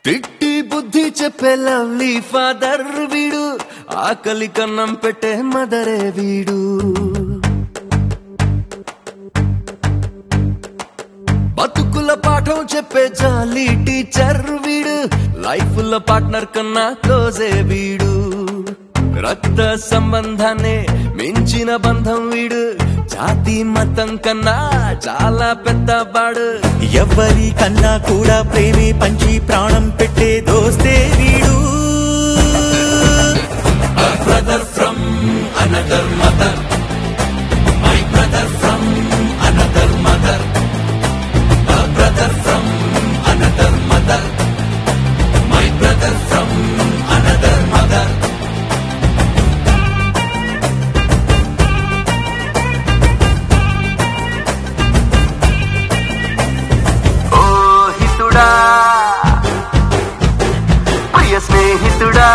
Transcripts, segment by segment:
తిట్టి బుద్ధి చెప్పే లవ్లీ ఫాదర్ వీడు ఆకలి కన్నం పెట్టే మదరే వీడు బతుకుల పాఠం చెప్పే జాలి టీచర్ వీడు లైఫ్ లో పార్ట్నర్ కన్నా క్లోజే వీడు రక్త సంబంధాన్ని మించిన బంధం వీడు జాతి మతం కన్నా చాలా పెద్దవాడు ఎవ్వరి కన్నా కూడా ప్రేమే పంచి ప్రాణం పెట్టే దోస్తే వీడు brother from another mother my brother from another mother brother from another mother my brother from another mother ఓ హితుడా ప్రియ స్నేహితుడా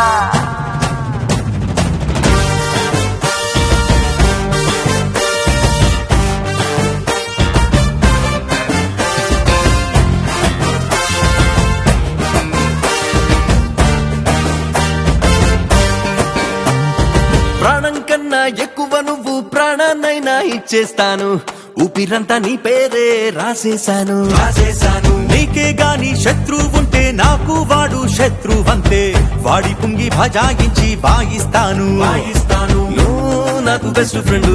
ప్రాణం కన్నా ఎక్కువ నువ్వు ప్రాణాన్నైనా ఇచ్చేస్తాను ఊపిరంతా నీ పేరే రాసేశాను రాసేశాను నీకే గాని శత్రువు ఉంటే నాకు వాడు శత్రువంతే వాడి పుంగి భజాయించి వాయిస్తాను వాయిస్తాను నువ్వు నాకు బెస్ట్ ఫ్రెండ్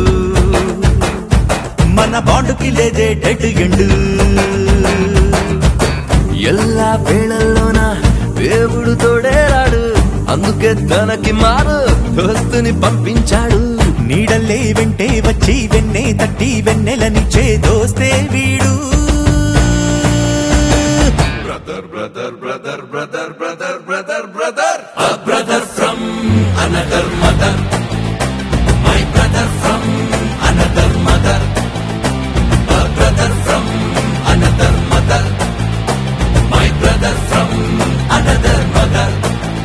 మన బాండుకి లేదే డెడ్ ఎండు எல்லா వేళల్లోన దేవుడు తోడేరాడు అందుకే తనకి మారు దోస్తుని పంపించాడు నీడల్లే వెంటే వచ్చి వెన్నే తట్టి వెన్నెలనిచ్చే దోస్తే వీడు brother brother brother brother brother brother brother brother from another mother my brother from another mother brother from another mother my brother from another mother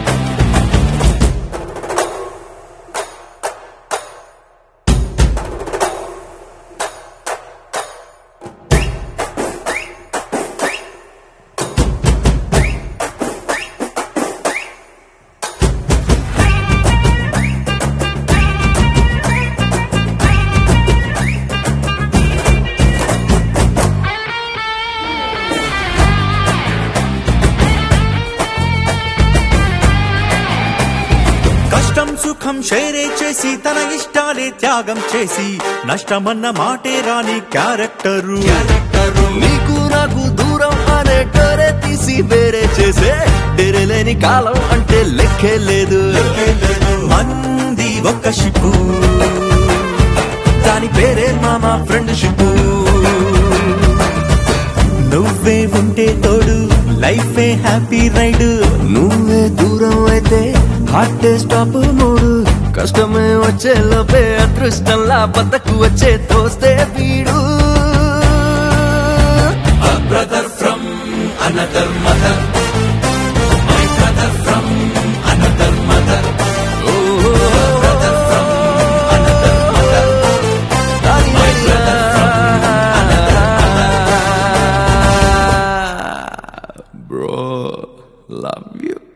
కష్టం సుఖం షేరే చేసి తన ఇష్టాలే త్యాగం చేసి నష్టమన్న మాటే రాని క్యారెక్టరు నీకు నాకు దూరం అనే డోరే తీసి వేరే చేసే తెరలేని కాలం అంటే లెక్కే లేదు మంది ఒక్క షిప్పు దాని పేరే మామ ఫ్రెండ్షిప్ నువ్వే ఉంటే తోడు లైఫే హ్యాపీ రైడ్ నువ్వే దూరం అయితే హార్ట్ స్టాప్ మూడు కష్టమే వచ్చే లోపే అదృష్టంలా బద్దకు వచ్చే తోస్తే వీడు brother from another mother my brother from another mother brother from another mother my brother from another mother Bro, love you.